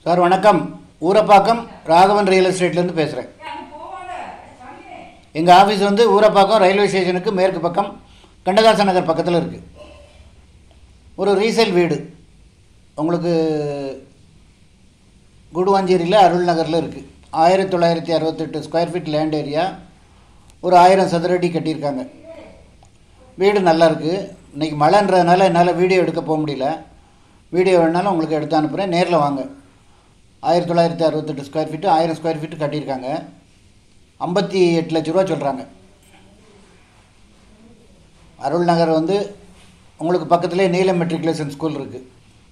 sir வணக்கம் Urapakkam Raghavan real எஸ்டேட்லேருந்து பேசுகிறேன் எங்கள் ஆஃபீஸ் வந்து ஊரப்பாக்கம் ரயில்வே ஸ்டேஷனுக்கு மேற்கு பக்கம் கண்டதாசன் நகர் பக்கத்தில் இருக்குது ஒரு ரீசேல் வீடு உங்களுக்கு குடுவாஞ்சேரியில் அருள் நகரில் இருக்குது ஆயிரத்தி தொள்ளாயிரத்தி அறுபத்தெட்டு ஸ்கொயர் ஃபீட் லேண்ட் ஏரியா ஒரு ஆயிரம் சதுரடி கட்டியிருக்காங்க வீடு நல்லா இருக்குது இன்றைக்கி மழைன்றதுனால என்னால் வீடியோ எடுக்க போக முடியல வீடியோ வேணாலும் உங்களுக்கு எடுத்து அனுப்புகிறேன் நேரில் வாங்க ஆயிரத்தி தொள்ளாயிரத்தி அறுபத்தெட்டு ஸ்கொயர் ஃபீட்டு ஆயிரம் ஸ்கொயர் ஃபீட்டு கட்டியிருக்காங்க ஐம்பத்தி எட்டு லட்ச ரூபா சொல்கிறாங்க அருள் நகர் வந்து உங்களுக்கு பக்கத்துலேயே நீலம் மெட்ரிகுலேஷன் ஸ்கூல் இருக்குது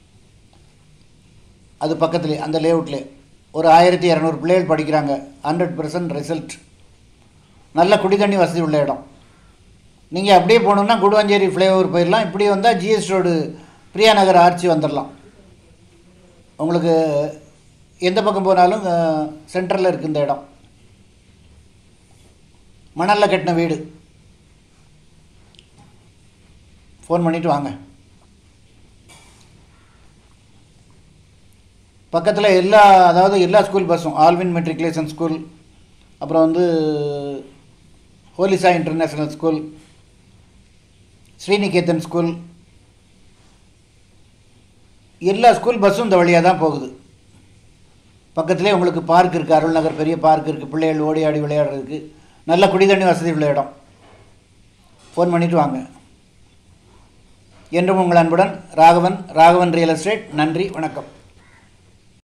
அது பக்கத்துலேயே அந்த லேஅவுட்லேயே ஒரு ஆயிரத்தி இரநூறு பிள்ளைகள் படிக்கிறாங்க ஹண்ட்ரட் பர்சன்ட் ரிசல்ட் நல்ல குடிதண்ணி வசதி உள்ள இடம் நீங்கள் அப்படியே போகணுன்னா குடுவாஞ்சேரி ஃப்ளைஓவர் போயிடலாம் இப்படி வந்தால் ஜிஎஸ் ரோடு பிரியா நகர் ஆர்ச்சி வந்துடலாம் உங்களுக்கு எந்த பக்கம் போனாலும் சென்டரில் இருக்குது இந்த இடம் மணலில் கட்டின வீடு ஃபோன் பண்ணிவிட்டு வாங்க பக்கத்தில் எல்லா அதாவது எல்லா ஸ்கூல் பஸ்ஸும் ஆல்வின் மெட்ரிகுலேஷன் ஸ்கூல் அப்புறம் வந்து ஹோலிசா இன்டர்நேஷ்னல் ஸ்கூல் ஸ்ரீநிகேதன் ஸ்கூல் எல்லா ஸ்கூல் பஸ்ஸும் இந்த வழியாக தான் போகுது பக்கத்துலேயே உங்களுக்கு பார்க் இருக்குது அருள் நகர் பெரிய பார்க் இருக்குது பிள்ளைகள் ஓடி ஆடி விளையாடுறதுக்கு நல்ல குடிதண்ணி வசதி உள்ள இடம் ஃபோன் பண்ணிவிட்டு வாங்க என்றும் உங்கள் அன்புடன் ராகவன் ராகவன் ரியல் எஸ்டேட் நன்றி வணக்கம்